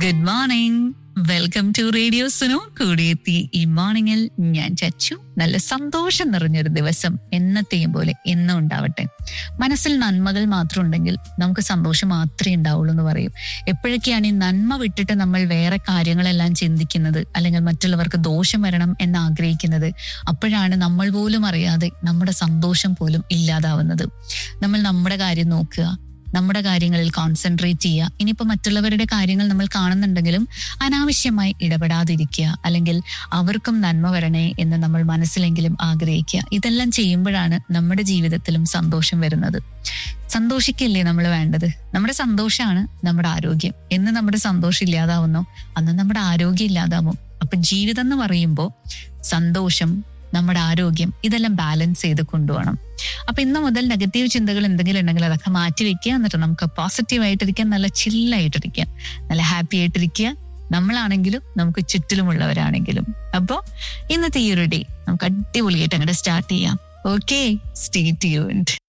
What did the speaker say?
good morning welcome to radio Suno കൂടിയെത്തി ഈ മോർണിംഗിൽ ഞാൻ ചച്ചു നല്ല സന്തോഷം നിറഞ്ഞൊരു ദിവസം എന്നത്തെയും പോലെ എന്നും ഉണ്ടാവട്ടെ മനസ്സിൽ നന്മകൾ മാത്രം ഉണ്ടെങ്കിൽ നമുക്ക് സന്തോഷം മാത്രമേ ഉണ്ടാവുള്ളൂ എന്ന് പറയും എപ്പോഴൊക്കെയാണ് ഈ നന്മ വിട്ടിട്ട് നമ്മൾ വേറെ കാര്യങ്ങളെല്ലാം ചിന്തിക്കുന്നത് അല്ലെങ്കിൽ മറ്റുള്ളവർക്ക് ദോഷം വരണം എന്ന് ആഗ്രഹിക്കുന്നത് അപ്പോഴാണ് നമ്മൾ പോലും അറിയാതെ നമ്മുടെ സന്തോഷം പോലും ഇല്ലാതാവുന്നത് നമ്മൾ നമ്മുടെ കാര്യം നോക്കുക നമ്മുടെ കാര്യങ്ങളിൽ കോൺസെൻട്രേറ്റ് ചെയ്യുക ഇനിയിപ്പോൾ മറ്റുള്ളവരുടെ കാര്യങ്ങൾ നമ്മൾ കാണുന്നുണ്ടെങ്കിലും അനാവശ്യമായി ഇടപെടാതിരിക്കുക അല്ലെങ്കിൽ അവർക്കും നന്മ വരണേ എന്ന് നമ്മൾ മനസ്സിലെങ്കിലും ആഗ്രഹിക്കുക ഇതെല്ലാം ചെയ്യുമ്പോഴാണ് നമ്മുടെ ജീവിതത്തിലും സന്തോഷം വരുന്നത് സന്തോഷിക്കില്ലേ നമ്മൾ വേണ്ടത് നമ്മുടെ സന്തോഷമാണ് നമ്മുടെ ആരോഗ്യം എന്ന് നമ്മുടെ സന്തോഷം ഇല്ലാതാവുന്നോ അന്ന് നമ്മുടെ ആരോഗ്യം ഇല്ലാതാവും അപ്പൊ ജീവിതം എന്ന് പറയുമ്പോൾ സന്തോഷം നമ്മുടെ ആരോഗ്യം ഇതെല്ലാം ബാലൻസ് ചെയ്ത് കൊണ്ടുപോകണം അപ്പൊ ഇന്ന് മുതൽ നെഗറ്റീവ് ചിന്തകൾ എന്തെങ്കിലും ഉണ്ടെങ്കിൽ അതൊക്കെ മാറ്റി വെക്കുക എന്നിട്ട് നമുക്ക് പോസിറ്റീവ് ആയിട്ടിരിക്കാൻ നല്ല ചില്ലായിട്ടിരിക്കുക നല്ല ഹാപ്പി ആയിട്ടിരിക്കുക നമ്മളാണെങ്കിലും നമുക്ക് ചുറ്റിലുമുള്ളവരാണെങ്കിലും അപ്പോൾ ഇന്നത്തെ ഈ ഒരു ഡേ നമുക്ക് അടിപൊളിയായിട്ട് അങ്ങോട്ട് സ്റ്റാർട്ട് ചെയ്യാം ഓക്കെ സ്റ്റേ ട്യൂൺഡ്